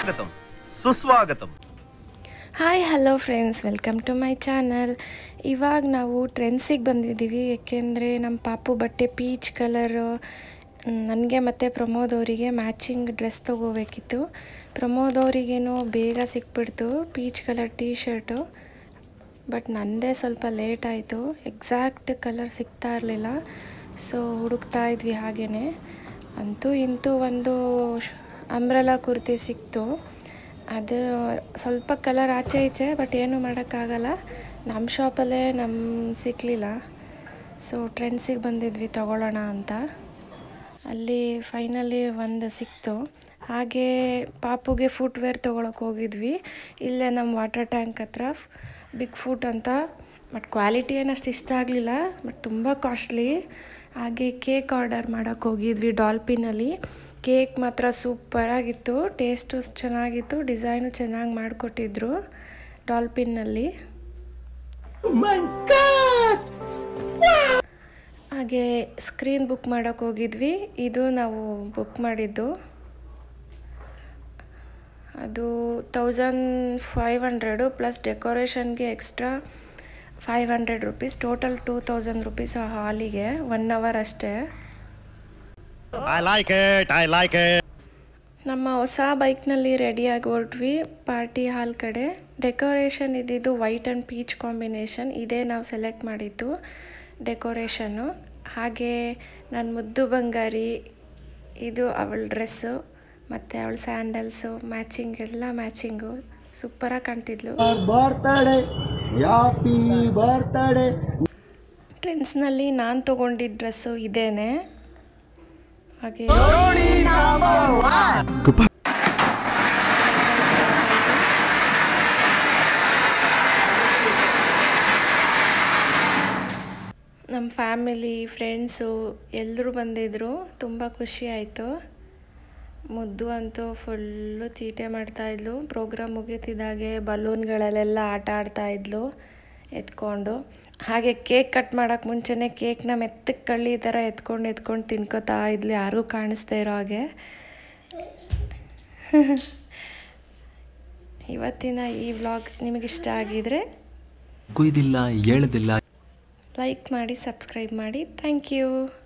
స్వాగతం సుస్వాగతం hi hello friends welcome to my channel ಇವಾಗ ನಾವು ಟ್ರೆಂಡ್ಸಿಗೆ ಬಂದಿದ್ದೀವಿ ಏಕೆಂದರೆ ನಮ್ಮ ಪಾಪು ಬಟ್ಟೆ ಪೀಚ್ ಕಲರು ನನಗೆ ಮತ್ತು ಪ್ರಮೋದ್ ಅವರಿಗೆ ಮ್ಯಾಚಿಂಗ್ ಡ್ರೆಸ್ ತೊಗೋಬೇಕಿತ್ತು ಪ್ರಮೋದ್ ಅವರಿಗೇನೋ ಬೇಗ ಸಿಕ್ಬಿಡ್ತು peach colour T shirt but ನನ್ನದೇ ಸ್ವಲ್ಪ ಲೇಟ್ ಆಯಿತು ಎಕ್ಸಾಕ್ಟ್ ಕಲರ್ ಸಿಗ್ತಾ ಇರಲಿಲ್ಲ ಸೊ ಹುಡುಕ್ತಾ ಇದ್ವಿ ಹಾಗೇ ಅಂತೂ ಇಂತೂ ಒಂದು ಅಂಬ್ರೆಲಾ ಕುರ್ತಿ ಸಿಕ್ತು ಅದು ಸ್ವಲ್ಪ ಕಲರ್ ಆಚೆ ಈಚೆ ಬಟ್ ಏನೂ ಮಾಡೋಕ್ಕಾಗಲ್ಲ ನಮ್ಮ ಶಾಪಲ್ಲೇ ನಮ್ಮ ಸಿಕ್ಕಲಿಲ್ಲ ಸೊ ಟ್ರೆಂಡ್ಸಿಗೆ ಬಂದಿದ್ವಿ ತಗೊಳ್ಳೋಣ ಅಂತ ಅಲ್ಲಿ ಫೈನಲಿ ಒಂದು ಸಿಕ್ತು ಹಾಗೆ ಪಾಪುಗೆ ಫುಟ್ವೇರ್ ತೊಗೊಳಕ್ಕೆ ಹೋಗಿದ್ವಿ ಇಲ್ಲೇ ನಮ್ಮ ವಾಟರ್ ಟ್ಯಾಂಕ್ ಹತ್ರ ಬಿಗ್ ಫುಟ್ ಅಂತ ಬಟ್ ಕ್ವಾಲಿಟಿ ಏನಷ್ಟು ಇಷ್ಟ ಆಗಲಿಲ್ಲ ಬಟ್ ತುಂಬ ಕಾಸ್ಟ್ಲಿ ಹಾಗೆ ಕೇಕ್ ಆರ್ಡರ್ ಮಾಡೋಕ್ಕೆ ಹೋಗಿದ್ವಿ ಡಾಲ್ಪಿನಲ್ಲಿ ಕೇಕ್ ಮಾತ್ರ ಸೂಪರಾಗಿತ್ತು ಟೇಸ್ಟು ಚೆನ್ನಾಗಿತ್ತು ಡಿಸೈನು ಚೆನ್ನಾಗಿ ಮಾಡಿಕೊಟ್ಟಿದ್ರು ಡಾಲ್ಪಿನ್ನಲ್ಲಿ ಹಾಗೆ ಸ್ಕ್ರೀನ್ ಬುಕ್ ಮಾಡೋಕ್ಕೆ ಹೋಗಿದ್ವಿ ಇದು ನಾವು ಬುಕ್ ಮಾಡಿದ್ದು ಅದು ತೌಸಂಡ್ ಫೈವ್ ಹಂಡ್ರೆಡು ಪ್ಲಸ್ ಡೆಕೋರೇಷನ್ಗೆ extra five hundred rupees total two thousand rupees ಆ ಹಾಲಿಗೆ ಒನ್ ಅವರ್ ಅಷ್ಟೇ I like it I like it ನಮ್ಮ ಹೊಸ ಬೈಕ್ನಲ್ಲಿ ರೆಡಿಯಾಗಿ ಹೊರಟ್ವಿ ಪಾರ್ಟಿ ಹಾಲ್ ಕಡೆ ಡೆಕೋರೇಷನ್ ಇದ್ದಿದ್ದು ವೈಟ್ ಆ್ಯಂಡ್ ಪೀಚ್ ಕಾಂಬಿನೇಷನ್ ಇದೇ ನಾವು ಸೆಲೆಕ್ಟ್ ಮಾಡಿದ್ದು ಡೆಕೋರೇಷನ್ನು ಹಾಗೆ ನನ್ನ ಮುದ್ದು ಬಂಗಾರಿ ಇದು ಅವಳ ಡ್ರೆಸ್ಸು ಮತ್ತು ಅವಳ ಸ್ಯಾಂಡಲ್ಸು ಮ್ಯಾಚಿಂಗ್ ಎಲ್ಲ ಮ್ಯಾಚಿಂಗು ಸೂಪರಾಗಿ ಕಾಣ್ತಿದ್ಲು ಬರ್ತಡೆ ಹ್ಯಾಪಿ ಬರ್ತಡೆ ಟ್ರೆಂಡ್ಸ್ನಲ್ಲಿ ನಾನು ತೊಗೊಂಡಿದ್ದ ಡ್ರೆಸ್ಸು ಇದೇನೆ ಹಾಗೆ ನಮ್ಮ ಫ್ಯಾಮಿಲಿ ಫ್ರೆಂಡ್ಸು ಎಲ್ಲರೂ ಬಂದಿದ್ದರು ತುಂಬ ಖುಷಿ ಆಯಿತು ಮುದ್ದು ಅಂತೂ ಫುಲ್ಲು ತೀಟೆ ಮಾಡ್ತಾಯಿದ್ಲು ಪ್ರೋಗ್ರಾಮ್ ಮುಗೀತಿದ್ದಾಗೆ ಬಲೂನ್ಗಳಲ್ಲೆಲ್ಲ ಆಟ ಆಡ್ತಾಯಿದ್ಲು ಎತ್ಕೊಂಡು ಹಾಗೆ ಕೇಕ್ ಕಟ್ ಮಾಡೋಕ್ಕೆ ಮುಂಚೆನೇ ಕೇಕ್ನ ಮೆತ್ತಗೆ ಕಳ್ಳಿ ಥರ ಎತ್ಕೊಂಡು ಎತ್ಕೊಂಡು ತಿನ್ಕೋತಾ ಇದ್ಲು ಯಾರಿಗೂ ಕಾಣಿಸ್ತಾ ಇರೋ ಹಾಗೆ ಇವತ್ತಿನ ಈ ವ್ಲಾಗ್ ನಿಮಗಿಷ್ಟ ಆಗಿದರೆ ಕುಯ್ದಿಲ್ಲ ಹೇಳದಿಲ್ಲ ಲೈಕ್ ಮಾಡಿ ಸಬ್ಸ್ಕ್ರೈಬ್ ಮಾಡಿ ಥ್ಯಾಂಕ್ ಯು